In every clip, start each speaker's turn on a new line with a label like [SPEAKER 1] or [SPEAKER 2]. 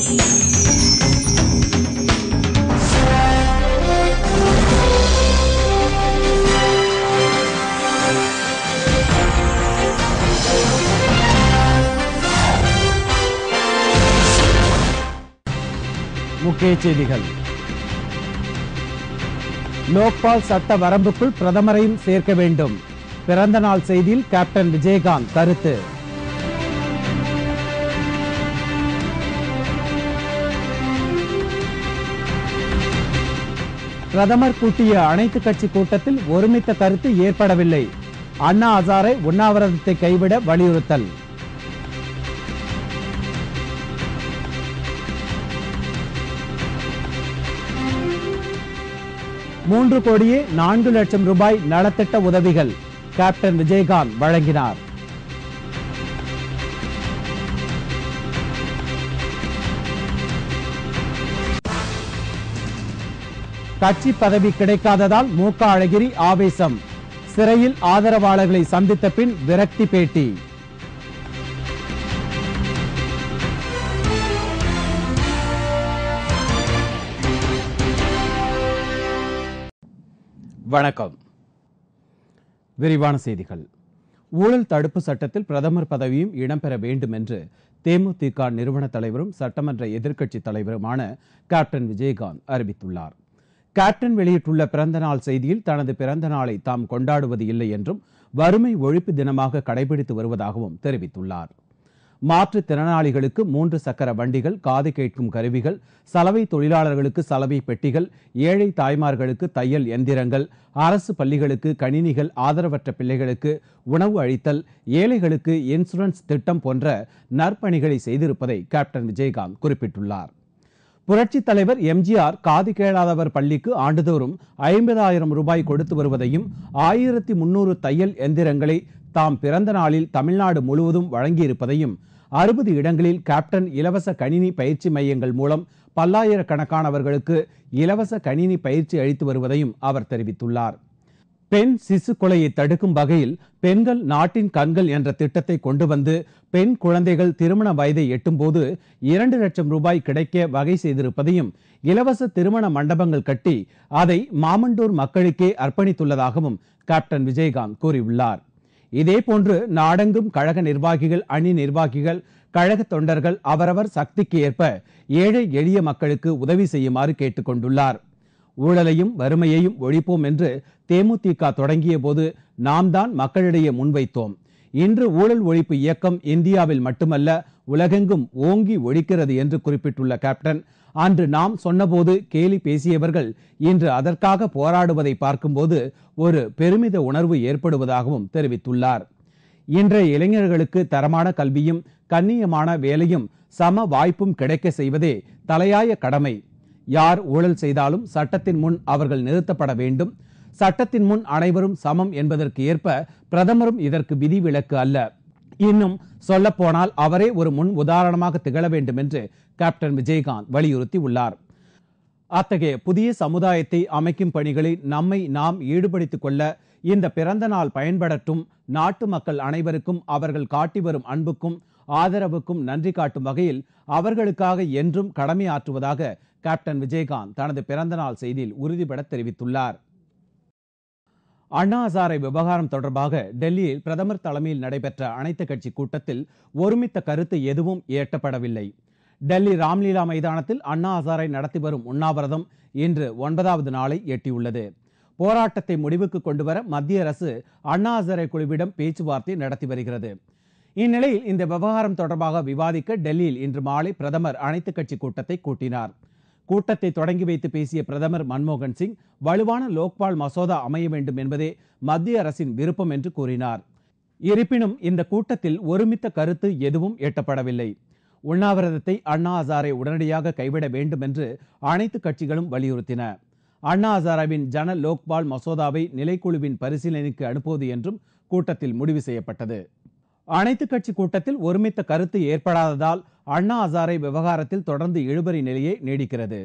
[SPEAKER 1] முக்கிய செய்திகள் லோக்பால் சட்ட வரம்புக்குள் பிரதமரையும் சேர்க்க வேண்டும் பிறந்த நாள் செய்தியில் கேப்டன் விஜயகாந்த் கருத்து பிரதமர் கூட்டிய அனைத்து கட்சி கூட்டத்தில் ஒருமித்த கருத்து ஏற்படவில்லை அண்ணா ஹசாரே உண்ணாவிரதத்தை கைவிட வலியுறுத்தல் மூன்று கோடியே நான்கு லட்சம் ரூபாய் நலத்திட்ட உதவிகள் கேப்டன் விஜயகாந்த் வழங்கினார் கட்சி பதவி கிடைக்காததால் மு க அழகிரி ஆவேசம் சிறையில் ஆதரவாளர்களை சந்தித்த பின் விரக்தி பேட்டி வணக்கம் விரிவான செய்திகள் ஊழல் தடுப்பு சட்டத்தில் பிரதமர் பதவியும் இடம்பெற வேண்டும் என்று தேமுதிக நிறுவன தலைவரும் சட்டமன்ற எதிர்க்கட்சி தலைவருமான கேப்டன் விஜயகாந்த் அறிவித்துள்ளார் கேப்டன் வெளியிட்டுள்ள பிறந்த நாள் செய்தியில் தனது பிறந்த நாளை தாம் கொண்டாடுவது இல்லை என்றும் வறுமை ஒழிப்பு தினமாக கடைபிடித்து வருவதாகவும் தெரிவித்துள்ளார் மாற்றுத்திறனாளிகளுக்கு மூன்று சக்கர வண்டிகள் காது கேட்கும் கருவிகள் சலவை தொழிலாளர்களுக்கு சலவை பெட்டிகள் ஏழை தாய்மார்களுக்கு தையல் எந்திரங்கள் அரசு பள்ளிகளுக்கு கணினிகள் ஆதரவற்ற பிள்ளைகளுக்கு உணவு அளித்தல் ஏழைகளுக்கு இன்சூரன்ஸ் திட்டம் போன்ற நற்பணிகளை செய்திருப்பதை கேப்டன் விஜயகாந்த் குறிப்பிட்டுள்ளார் புரட்சித் தலைவர் எம்ஜிஆர் காது கேளாதவர் பள்ளிக்கு ஆண்டுதோறும் ஐம்பதாயிரம் ரூபாய் கொடுத்து வருவதையும் ஆயிரத்தி முன்னூறு தையல் எந்திரங்களை தாம் பிறந்த நாளில் தமிழ்நாடு முழுவதும் வழங்கியிருப்பதையும் அறுபது இடங்களில் கேப்டன் இலவச கணினி பயிற்சி மையங்கள் மூலம் பல்லாயிரக்கணக்கானவர்களுக்கு இலவச கணினி பயிற்சி அளித்து வருவதையும் அவர் தெரிவித்துள்ளார் பெண் சிசு கொலையை தடுக்கும் வகையில் பெண்கள் நாட்டின் கண்கள் என்ற திட்டத்தை கொண்டு வந்து பெண் குழந்தைகள் திருமண வயதை எட்டும்போது இரண்டு லட்சம் ரூபாய் கிடைக்க வகை செய்திருப்பதையும் இலவச திருமண மண்டபங்கள் கட்டி அதை மாமண்டூர் மக்களுக்கே அர்ப்பணித்துள்ளதாகவும் கேப்டன் விஜயகாந்த் கூறியுள்ளார் இதேபோன்று நாடெங்கும் கழக நிர்வாகிகள் அணி நிர்வாகிகள் கழக தொண்டர்கள் அவரவர் சக்திக்கு ஏற்ப ஏழை எளிய மக்களுக்கு உதவி செய்யுமாறு கேட்டுக்கொண்டுள்ளார் ஊழலையும் வறுமையையும் ஒழிப்போம் என்று தேமுதிக தொடங்கிய போது நாம் தான் மக்களிடையே முன்வைத்தோம் இன்று ஊழல் ஒழிப்பு இயக்கம் இந்தியாவில் மட்டுமல்ல உலகெங்கும் ஓங்கி ஒழிக்கிறது என்று குறிப்பிட்டுள்ள கேப்டன் அன்று நாம் சொன்னபோது கேலி பேசியவர்கள் இன்று அதற்காக போராடுவதை பார்க்கும்போது ஒரு பெருமித உணர்வு ஏற்படுவதாகவும் தெரிவித்துள்ளார் இன்றைய இளைஞர்களுக்கு தரமான கல்வியும் கண்ணியமான வேலையும் சம வாய்ப்பும் கிடைக்க செய்வதே தலையாய கடமை யார் ஊழல் செய்தாலும் சட்டத்தின் முன் அவர்கள் நிறுத்தப்பட வேண்டும் சட்டத்தின் முன் அனைவரும் சமம் என்பதற்கு ஏற்ப பிரதமரும் இதற்கு விதிவிலக்கு அல்ல இன்னும் சொல்லப்போனால் அவரே ஒரு முன் உதாரணமாக திகழ வேண்டும் என்று கேப்டன் விஜயகாந்த் வலியுறுத்தி உள்ளார் அத்தகைய புதிய சமுதாயத்தை அமைக்கும் பணிகளில் நம்மை நாம் ஈடுபடுத்திக் கொள்ள இந்த பிறந்த நாள் பயன்படட்டும் நாட்டு மக்கள் அனைவருக்கும் அவர்கள் காட்டி வரும் அன்புக்கும் ஆதரவுக்கும் நன்றி காட்டும் வகையில் அவர்களுக்காக என்றும் கடமையாற்றுவதாக கேப்டன் விஜயகாந்த் தனது பிறந்த நாள் செய்தியில் உறுதிபட தெரிவித்துள்ளார் அண்ணா ஹசாரை விவகாரம் தொடர்பாக டெல்லியில் பிரதமர் தலைமையில் நடைபெற்ற அனைத்து கட்சி கூட்டத்தில் ஒருமித்த கருத்து எதுவும் எட்டப்படவில்லை டெல்லி ராம்லீலா மைதானத்தில் அண்ணா ஹசாரை நடத்தி வரும் உண்ணாவிரதம் இன்று ஒன்பதாவது நாளை எட்டியுள்ளது போராட்டத்தை முடிவுக்கு கொண்டுவர மத்திய அரசு அண்ணா ஹசாரை குழுவிடம் பேச்சுவார்த்தை நடத்தி வருகிறது இந்நிலையில் இந்த விவகாரம் தொடர்பாக விவாதிக்க டெல்லியில் இன்று மாலை பிரதமர் அனைத்து கட்சி கூட்டத்தை கூட்டினார் கூட்டத்தை தொடங்கி வைத்து பேசிய பிரதமர் மன்மோகன் சிங் வலுவான லோக்பால் மசோதா அமைய வேண்டும் என்பதே மத்திய அரசின் விருப்பம் என்று கூறினார் இருப்பினும் இந்த கூட்டத்தில் ஒருமித்த கருத்து எதுவும் எட்டப்படவில்லை உண்ணாவிரதத்தை அண்ணா ஹசாரை உடனடியாக கைவிட வேண்டும் என்று அனைத்து கட்சிகளும் வலியுறுத்தின அண்ணா ஹசாராவின் ஜன லோக்பால் மசோதாவை நிலைக்குழுவின் பரிசீலனைக்கு அனுப்புவது என்றும் கூட்டத்தில் முடிவு செய்யப்பட்டது அனைத்து கட்சி கூட்டத்தில் ஒருமித்த கருத்து ஏற்படாததால் அண்ணா ஹசாரை விவகாரத்தில் தொடர்ந்து இழுபறி நிலையே நீடிக்கிறது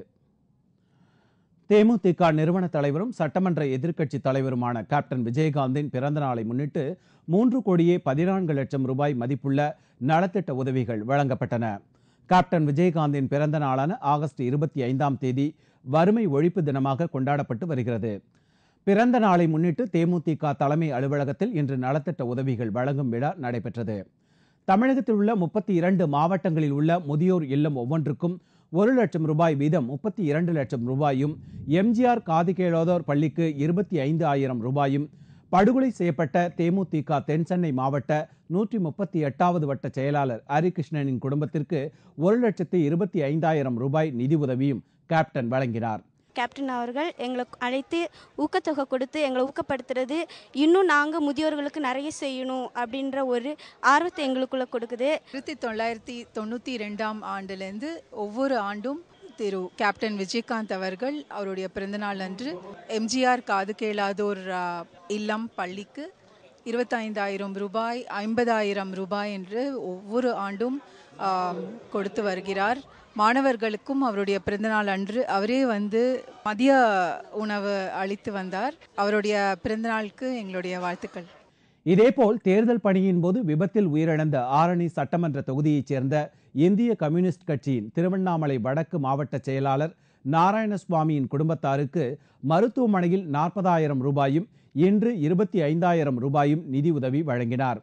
[SPEAKER 1] தேமுதிக நிறுவன தலைவரும் சட்டமன்ற எதிர்க்கட்சி தலைவருமான கேப்டன் விஜயகாந்தின் பிறந்த நாளை முன்னிட்டு மூன்று கோடியே பதினான்கு லட்சம் ரூபாய் மதிப்புள்ள நலத்திட்ட உதவிகள் வழங்கப்பட்டன கேப்டன் விஜயகாந்தின் பிறந்த நாளான ஆகஸ்ட் இருபத்தி ஐந்தாம் தேதி வறுமை ஒழிப்பு தினமாக கொண்டாடப்பட்டு வருகிறது பிறந்த நாளை முன்னிட்டு தேமுதிக தலைமை அலுவலகத்தில் இன்று நலத்திட்ட உதவிகள் வழங்கும் விழா நடைபெற்றது தமிழகத்தில் உள்ள முப்பத்தி இரண்டு மாவட்டங்களில் உள்ள முதியோர் இல்லம் ஒவ்வொன்றுக்கும் ஒரு லட்சம் ரூபாய் வீதம் முப்பத்தி இரண்டு லட்சம் ரூபாயும் எம்ஜிஆர் காது கேளாதோர் பள்ளிக்கு இருபத்தி ஐந்து ஆயிரம் ரூபாயும் படுகொலை செய்யப்பட்ட தேமுதிக தென்சென்னை மாவட்ட நூற்றி முப்பத்தி எட்டாவது வட்ட செயலாளர் ஹரிகிருஷ்ணனின் குடும்பத்திற்கு ஒரு லட்சத்தி இருபத்தி ஐந்தாயிரம் ரூபாய் நிதி உதவியும் கேப்டன் வழங்கினார்
[SPEAKER 2] கேப்டன் அவர்கள் எங்களை அழைத்து ஊக்கத்தொகை கொடுத்து எங்களை ஊக்கப்படுத்துறது இன்னும் நாங்கள் முதியோர்களுக்கு நிறைய செய்யணும் அப்படின்ற ஒரு ஆர்வத்தை எங்களுக்குள்ள கொடுக்குது
[SPEAKER 3] ஆயிரத்தி தொள்ளாயிரத்தி தொண்ணூற்றி ரெண்டாம் ஆண்டுலேருந்து ஒவ்வொரு ஆண்டும் திரு கேப்டன் விஜயகாந்த் அவர்கள் அவருடைய பிறந்தநாள் அன்று எம்ஜிஆர் காது கேளாதோர் ஆ, இல்லம் பள்ளிக்கு இருபத்தைந்தாயிரம் ரூபாய் ஐம்பதாயிரம் ரூபாய் என்று ஒவ்வொரு ஆண்டும் ஆம், கொடுத்து வருகிறார் மாணவர்களுக்கும் அவருடைய பிறந்தநாள் அன்று அவரே வந்து மதிய உணவு அளித்து வந்தார் அவருடைய பிறந்தநாளுக்கு எங்களுடைய வாழ்த்துக்கள்
[SPEAKER 1] இதேபோல் தேர்தல் பணியின் போது விபத்தில் உயிரிழந்த ஆரணி சட்டமன்ற தொகுதியைச் சேர்ந்த இந்திய கம்யூனிஸ்ட் கட்சியின் திருவண்ணாமலை வடக்கு மாவட்ட செயலாளர் நாராயணசுவாமியின் குடும்பத்தாருக்கு மருத்துவமனையில் நாற்பதாயிரம் ரூபாயும் இன்று இருபத்தி ஐந்தாயிரம் ரூபாயும் நிதி உதவி வழங்கினார்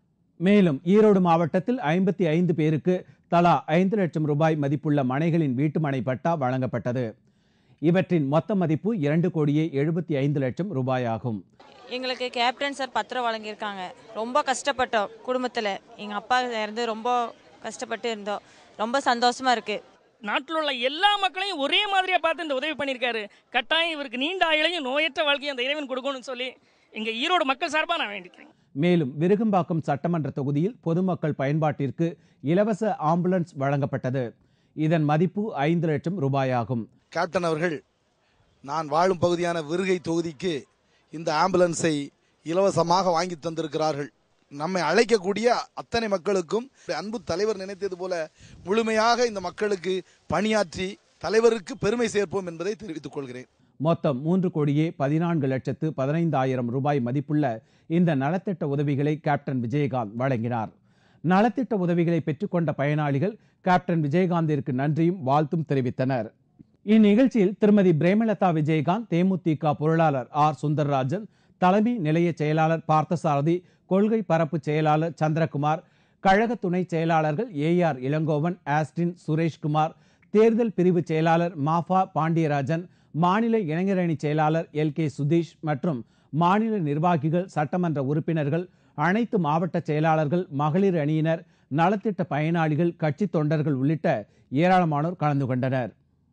[SPEAKER 1] மேலும் ஈரோடு மாவட்டத்தில் ஐம்பத்தி ஐந்து பேருக்கு தலா ஐந்து லட்சம் ரூபாய் மதிப்புள்ள மனைகளின் வீட்டுமனை பட்டா வழங்கப்பட்டது இவற்றின் மொத்த மதிப்பு இரண்டு கோடியே எழுபத்தி ஐந்து லட்சம் ரூபாயாகும்
[SPEAKER 4] எங்களுக்கு கேப்டன் சார் பத்திரம் வழங்கியிருக்காங்க ரொம்ப கஷ்டப்பட்டோம் குடும்பத்தில் எங்கள் அப்பா இருந்து ரொம்ப கஷ்டப்பட்டு இருந்தோம் ரொம்ப சந்தோஷமா இருக்கு
[SPEAKER 5] நாட்டில் உள்ள எல்லா மக்களையும் ஒரே மாதிரியா பார்த்து இந்த உதவி பண்ணியிருக்காரு கட்டாயம் இவருக்கு நீண்ட ஆயுளையும் நோயற்ற வாழ்க்கையை அந்த இறைவன் கொடுக்கணும்னு சொல்லி இங்க ஈரோடு மக்கள் சார்பாக நான் வேண்டிக்கிறேன்
[SPEAKER 1] மேலும் விருகம்பாக்கம் சட்டமன்ற தொகுதியில் பொதுமக்கள் பயன்பாட்டிற்கு இலவச ஆம்புலன்ஸ் வழங்கப்பட்டது இதன் மதிப்பு ஐந்து லட்சம் ரூபாயாகும்
[SPEAKER 6] கேப்டன் அவர்கள் நான் வாழும் பகுதியான விருகை தொகுதிக்கு இந்த ஆம்புலன்ஸை இலவசமாக வாங்கி தந்திருக்கிறார்கள் நம்மை அழைக்கக்கூடிய அத்தனை மக்களுக்கும் அன்பு தலைவர் நினைத்தது போல முழுமையாக இந்த மக்களுக்கு பணியாற்றி தலைவருக்கு பெருமை சேர்ப்போம் என்பதை தெரிவித்துக் கொள்கிறேன்
[SPEAKER 1] மொத்தம் மூன்று கோடியே பதினான்கு லட்சத்து பதினைந்தாயிரம் ரூபாய் மதிப்புள்ள இந்த நலத்திட்ட உதவிகளை கேப்டன் விஜயகாந்த் வழங்கினார் நலத்திட்ட உதவிகளை பெற்றுக்கொண்ட பயனாளிகள் கேப்டன் விஜயகாந்திற்கு நன்றியும் வாழ்த்தும் தெரிவித்தனர் இந்நிகழ்ச்சியில் திருமதி பிரேமலதா விஜயகாந்த் தேமுதிக பொருளாளர் ஆர் சுந்தரராஜன் தலைமை நிலைய செயலாளர் பார்த்தசாரதி கொள்கை பரப்பு செயலாளர் சந்திரகுமார் கழக துணை செயலாளர்கள் A R Elangovan Austin Sureshkumar தேர்தல் பிரிவு செயலாளர் மாஃபா பாண்டியராஜன் மாநில இளைஞரணி செயலாளர் எல் கே சுதீஷ் மற்றும் மாநில நிர்வாகிகள் சட்டமன்ற உறுப்பினர்கள் அனைத்து மாவட்ட செயலாளர்கள் மகளிர் அணியினர் நலத்திட்ட பயனாளிகள் கட்சி தொண்டர்கள் உள்ளிட்ட ஏராளமானோர் கலந்து கொண்டனர்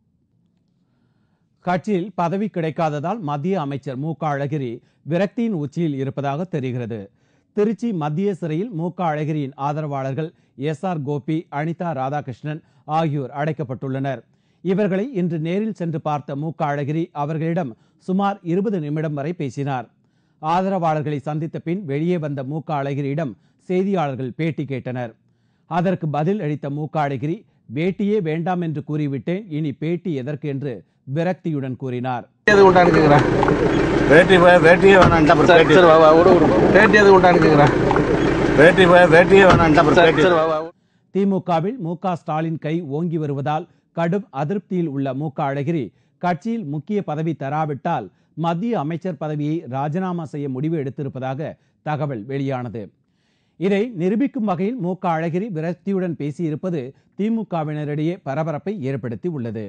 [SPEAKER 1] கட்சியில் பதவி கிடைக்காததால் மத்திய அமைச்சர் மு க அழகிரி விரக்தியின் உச்சியில் இருப்பதாக தெரிகிறது திருச்சி மத்திய சிறையில் மு க அழகிரியின் ஆதரவாளர்கள் எஸ் ஆர் கோபி அனிதா ராதாகிருஷ்ணன் ஆகியோர் அடைக்கப்பட்டுள்ளனர் இவர்களை இன்று நேரில் சென்று பார்த்த மு க அழகிரி அவர்களிடம் சுமார் இருபது நிமிடம் வரை பேசினார் ஆதரவாளர்களை சந்தித்த பின் வெளியே வந்த மு க அழகிரியிடம் செய்தியாளர்கள் பேட்டி கேட்டனர் அதற்கு பதில் அளித்த மு க அழகிரி பேட்டியே வேண்டாம் என்று கூறிவிட்டேன் இனி பேட்டி எதற்கு என்று விரக்தியுடன் கூறினார்
[SPEAKER 7] எது கொண்டான்னு கேக்குறேன்
[SPEAKER 8] வேட்டி போய் வேட்டியே வேணான்ட்டா அப்புறம்
[SPEAKER 7] சரி
[SPEAKER 8] வேட்டி
[SPEAKER 7] சரி வா வா விடு விடு பேட்டி எது கொண்டான்னு கேக்குறேன்
[SPEAKER 8] வேட்டி போய் வேட்டியே வேணான்ட்டா அப்புறம்
[SPEAKER 7] சரி
[SPEAKER 8] வேட்டி
[SPEAKER 7] சரி வா வா
[SPEAKER 1] திமுகவில் மு க ஸ்டாலின் கை ஓங்கி வருவதால் கடும் அதிருப்தியில் உள்ள மு க அழகிரி கட்சியில் முக்கிய பதவி தராவிட்டால் மத்திய அமைச்சர் பதவியை ராஜினாமா செய்ய முடிவு எடுத்திருப்பதாக தகவல் வெளியானது இதை நிரூபிக்கும் வகையில் மு க அழகிரி விரக்தியுடன் பேசியிருப்பது திமுகவினரிடையே பரபரப்பை ஏற்படுத்தி உள்ளது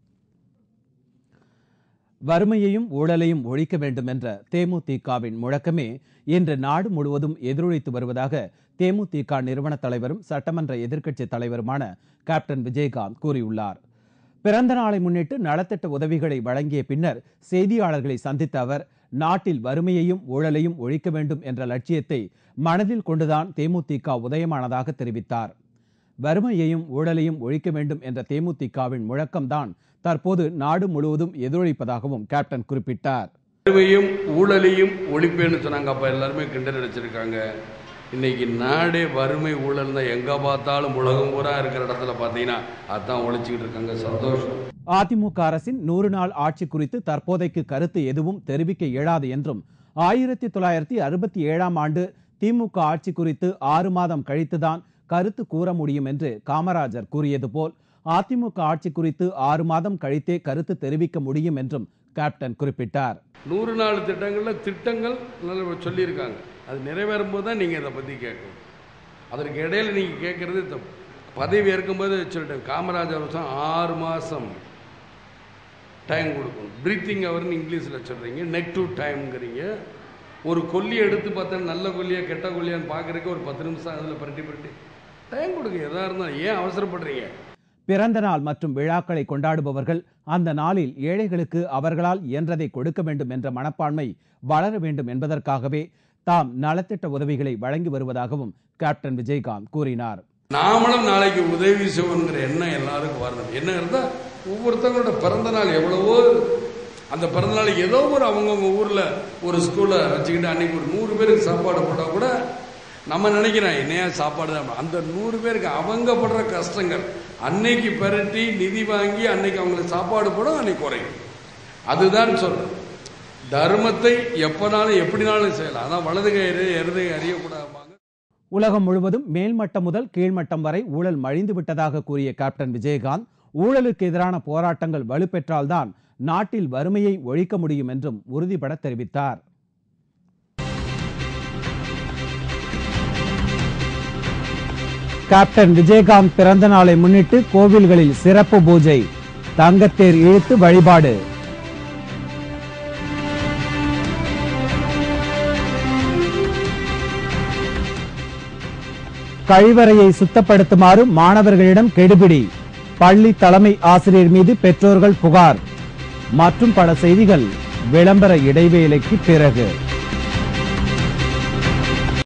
[SPEAKER 1] வறுமையையும் ஊழலையும் ஒழிக்க வேண்டும் என்ற தேமுதிகவின் முழக்கமே இன்று நாடு முழுவதும் எதிரொலித்து வருவதாக தேமுதிக நிறுவன தலைவரும் சட்டமன்ற எதிர்க்கட்சி தலைவருமான கேப்டன் விஜயகாந்த் கூறியுள்ளார் பிறந்த நாளை முன்னிட்டு நலத்திட்ட உதவிகளை வழங்கிய பின்னர் செய்தியாளர்களை சந்தித்த அவர் நாட்டில் வறுமையையும் ஊழலையும் ஒழிக்க வேண்டும் என்ற லட்சியத்தை மனதில் கொண்டுதான் தேமுதிக உதயமானதாக தெரிவித்தார் வறுமையையும் ஊழலையும் ஒழிக்க வேண்டும் என்ற தேமுதிகவின் முழக்கம்தான் தற்போது நாடு முழுவதும் எதிரொலிப்பதாகவும் கேப்டன் குறிப்பிட்டார்
[SPEAKER 9] வறுமையும் ஊழலையும் ஒழிப்பேன்னு சொன்னாங்க அப்போ எல்லாருமே கிண்டல் அடிச்சிருக்காங்க இன்னைக்கு நாடே வறுமை ஊழல் தான் எங்கே பார்த்தாலும் உலகம் பூரா இருக்கிற இடத்துல பார்த்தீங்கன்னா அதான் ஒழிச்சிக்கிட்டு இருக்காங்க சந்தோஷம்
[SPEAKER 1] அதிமுக அரசின் நூறு நாள் ஆட்சி குறித்து தற்போதைக்கு கருத்து எதுவும் தெரிவிக்க இயலாது என்றும் ஆயிரத்தி தொள்ளாயிரத்தி அறுபத்தி ஏழாம் ஆண்டு திமுக ஆட்சி குறித்து ஆறு மாதம் கழித்துதான் கருத்து கூற முடியும் என்று காமராஜர் கூறியது போல் அதிமுக ஆட்சி குறித்து ஆறு மாதம் கழித்தே கருத்து தெரிவிக்க முடியும் என்றும் கேப்டன் குறிப்பிட்டார்
[SPEAKER 9] நூறு நாள் திட்டங்களில் திட்டங்கள் நல்ல சொல்லியிருக்காங்க அது நிறைவேறும் போது தான் நீங்கள் இதை பற்றி கேட்கணும் அதற்கு இடையில நீங்கள் கேட்குறது தப்பு பதவி ஏற்கும்போது சொல்லிட்டேன் காமராஜர் வருஷம் ஆறு மாதம் டைம் கொடுக்கணும் ப்ரீத்திங் அவர்னு இங்கிலீஷில் சொல்கிறீங்க நெக் டு டைம்ங்கிறீங்க ஒரு கொல்லியை எடுத்து பார்த்தா நல்ல கொல்லியா கெட்ட கொல்லியான்னு பார்க்குறதுக்கு ஒரு பத்து நிமிஷம் அதில் பரட்டி பரட்டி டைம் கொடுங்க எதாக இருந்தாலும் ஏன் அவசரப்படுறீங்க
[SPEAKER 1] பிறந்த நாள் மற்றும் விழாக்களை கொண்டாடுபவர்கள் அந்த நாளில் ஏழைகளுக்கு அவர்களால் இயன்றதை கொடுக்க வேண்டும் என்ற மனப்பான்மை வளர வேண்டும் என்பதற்காகவே தாம் நலத்திட்ட உதவிகளை வழங்கி வருவதாகவும் கேப்டன் விஜயகாந்த் கூறினார்
[SPEAKER 9] நாமளும் நாளைக்கு உதவி செய்வோங்கிற எண்ணம் எல்லாருக்கும் வரணும் என்ன இருந்தால் ஒவ்வொருத்தவங்களோட பிறந்த நாள் எவ்வளவோ அந்த பிறந்த நாள் ஏதோ ஒரு அவங்கவுங்க ஊரில் ஒரு ஸ்கூலை வச்சுக்கிட்டு அன்னைக்கு ஒரு நூறு பேருக்கு சாப்பாடு போட்டால் கூட நம்ம நினைக்கிறோம் என்னையா சாப்பாடு தான் அந்த நூறு பேருக்கு அவங்க படுற கஷ்டங்கள் அன்னைக்கு பெரட்டி நிதி வாங்கி அன்னைக்கு அவங்களுக்கு சாப்பாடு போட அன்னைக்கு குறையும் அதுதான் சொல்றேன் தர்மத்தை எப்பனாலும் எப்படினாலும் செய்யலாம் அதான் வலது கயிறு இடது கை அறியக்கூடாதுமாங்க
[SPEAKER 1] உலகம் முழுவதும் மேல்மட்டம் முதல் கீழ்மட்டம் வரை ஊழல் மழிந்து விட்டதாக கூறிய கேப்டன் விஜயகாந்த் ஊழலுக்கு எதிரான போராட்டங்கள் வலுப்பெற்றால்தான் நாட்டில் வறுமையை ஒழிக்க முடியும் என்றும் உறுதிபட தெரிவித்தார் கேப்டன் விஜயகாந்த் பிறந்த நாளை முன்னிட்டு கோவில்களில் சிறப்பு பூஜை தங்கத்தேர் இழுத்து வழிபாடு கழிவறையை சுத்தப்படுத்துமாறு மாணவர்களிடம் கெடுபிடி பள்ளி தலைமை ஆசிரியர் மீது பெற்றோர்கள் புகார் மற்றும் பல செய்திகள் விளம்பர இடைவேளைக்கு பிறகு